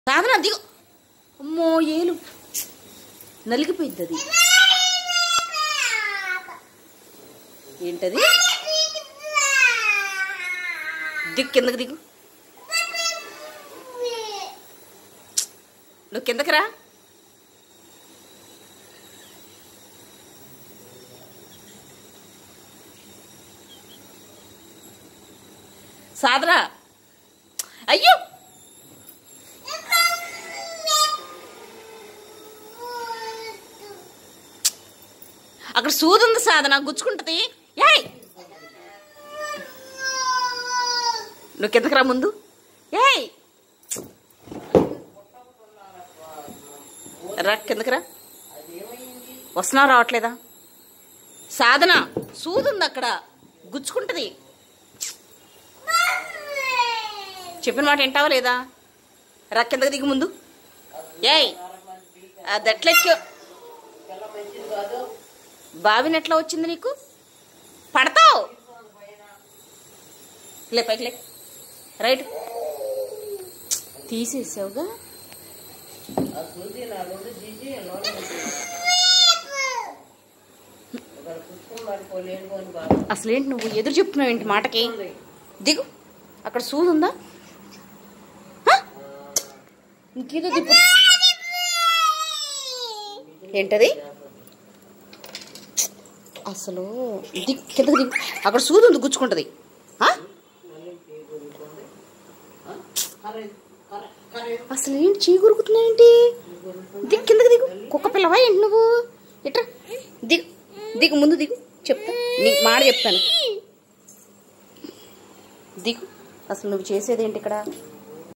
సాధన దిగు అమ్మో ఏలు నలిగిపోయింది అది ఏంటది దిగు కిందకి దిగు నువ్వు కిందకి రా సాధన అయ్యో అక్కడ సూది ఉంది సాధన గుచ్చుకుంటది ఏయ్ నువ్వు కిందకి రా ముందు ఏయ్ రా కిందకి రా వస్తున్నా రావట్లేదా సాధన సూది ఉంది అక్కడ గుచ్చుకుంటది చెప్పిన మాట వింటావా లేదా రా కిందకి దిగు ముందు ఏయ్ అది ఎట్లా ఎక్కా బావిని ఎట్లా వచ్చింది నీకు పడతావు లే పైకి లే రైట్ తీసేసావుగా అసలేంటి నువ్వు ఎదురు చెప్తున్నావు ఏంటి మాటకి దిగు అక్కడ సూది ఉందా హ? ఇంకేదో దిగు ఏంటది అసలు దిగ్ కిందకి దిగు అక్కడ సూది ఉంది గుచ్చుకుంటది ఆ? అసలు ఏంటి చీ కొరుకుతున్నాయేంటి దిగు కిందకి దిగు కుక్క పిల్లవా ఏంటి నువ్వు ఇట్రా దిగు దిగు ముందు దిగు చెప్తా నీకు మాట చెప్తాను దిగు అసలు నువ్వు చేసేది ఏంటి ఇక్కడ